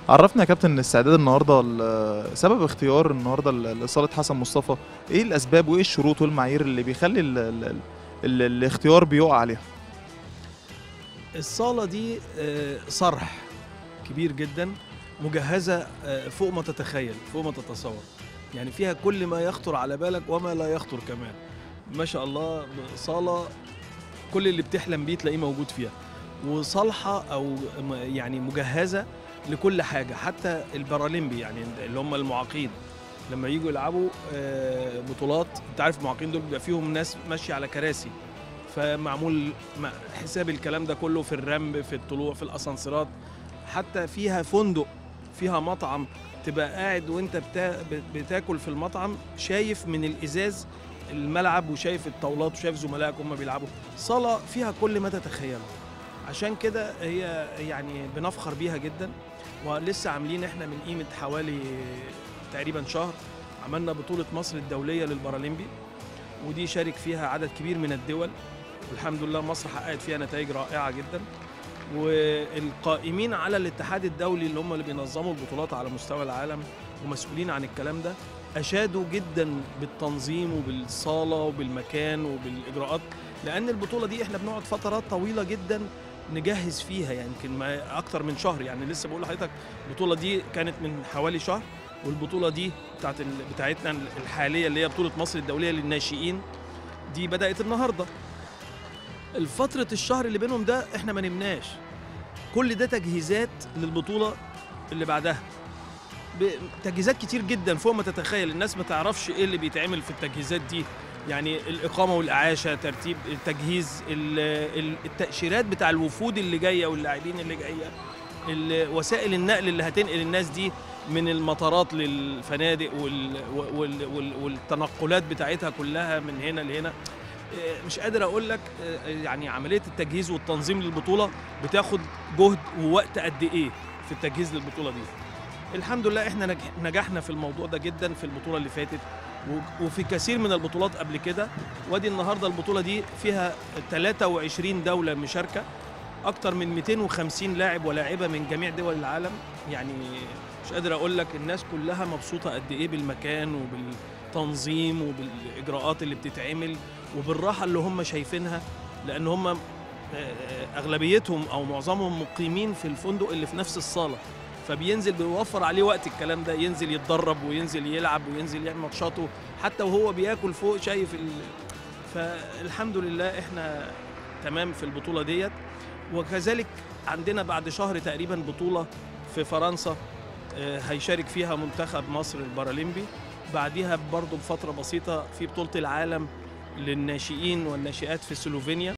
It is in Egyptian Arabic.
عرفنا يا كابتن استعداد النهارده ل- سبب اختيار النهارده ل- لصاله حسن مصطفى ايه الاسباب وايه الشروط والمعايير اللي بيخلي ال ال ال الاختيار بيقع عليها الصالة دي آه، صرح كبير جدا مجهزة آه، فوق ما تتخيل فوق ما تتصور يعني فيها كل ما يخطر على بالك وما لا يخطر كمان ما شاء الله صالة كل اللي بتحلم بيه تلاقيه موجود فيها وصالحة أو م- يعني مجهزة لكل حاجة حتى البارالمبي يعني اللي هم المعاقين لما يجوا يلعبوا آه، بطولات انت عارف المعاقين دول بيبقى فيهم ناس ماشية على كراسي فمعمول م- حساب الكلام ده كله في الرمب في الطلوع في الاسانسيرات حتى فيها فندق فيها مطعم تبقى قاعد وانت بتا... بتاكل في المطعم شايف من الازاز الملعب وشايف الطاولات وشايف زملائك هم بيلعبوا صاله فيها كل ما تتخيله عشان كده هي يعني بنفخر بيها جدا ولسه عاملين احنا من قيمه حوالي تقريبا شهر عملنا بطوله مصر الدوليه للبارالمبي ودي شارك فيها عدد كبير من الدول والحمد لله مصر حققت فيها نتائج رائعه جدا والقائمين على الاتحاد الدولي اللي هم اللي بينظموا البطولات على مستوى العالم ومسؤولين عن الكلام ده اشادوا جدا بالتنظيم وبالصاله وبالمكان وبالاجراءات لان البطوله دي احنا بنقعد فترات طويله جدا نجهز فيها يعني يمكن ما اكتر من شهر يعني لسه بقول لحضرتك البطوله دي كانت من حوالي شهر والبطوله دي بتاعت ال- بتاعتنا الحاليه اللي هي بطوله مصر الدوليه للناشئين دي بدات النهارده الفترة الشهر اللي بينهم ده احنا ما نمناش كل ده تجهيزات للبطولة اللي بعدها ب- تجهيزات كتير جدا فوق ما تتخيل الناس ما تعرفش ايه اللي بيتعمل في التجهيزات دي يعني الإقامة والإعاشة ترتيب التجهيز ال- ال- التأشيرات بتاع الوفود اللي جاية واللاعبين اللي جاية ال- وسائل النقل اللي هتنقل الناس دي من المطارات للفنادق وال وال وال والتنقلات بتاعتها كلها من هنا لهنا آه، مش قادر اقول لك آه، يعني عمليه التجهيز والتنظيم للبطوله بتاخد جهد ووقت قد ايه في التجهيز للبطوله دي الحمد لله احنا نج- نجحنا في الموضوع ده جدا في البطوله اللي فاتت و- وفي كثير من البطولات قبل كده وادي النهارده البطوله دي فيها 23 دوله مشاركه اكتر من 250 لاعب ولاعبه من جميع دول العالم يعني مش قادر اقول لك الناس كلها مبسوطه قد ايه بالمكان وبالتنظيم وبالاجراءات اللي بتتعمل وبالراحه اللي هم شايفينها لان هم آه، آه، اغلبيتهم او معظمهم مقيمين في الفندق اللي في نفس الصاله فبينزل بيوفر عليه وقت الكلام ده ينزل يتدرب وينزل يلعب وينزل يعمل ماتشاته حتى وهو بياكل فوق شايف ال... فالحمد لله احنا تمام في البطوله ديت وكذلك عندنا بعد شهر تقريبا بطوله في فرنسا آه، هيشارك فيها منتخب مصر البارالمبي بعديها برضه بفتره بسيطه في بطوله العالم للناشئين والناشئات في سلوفينيا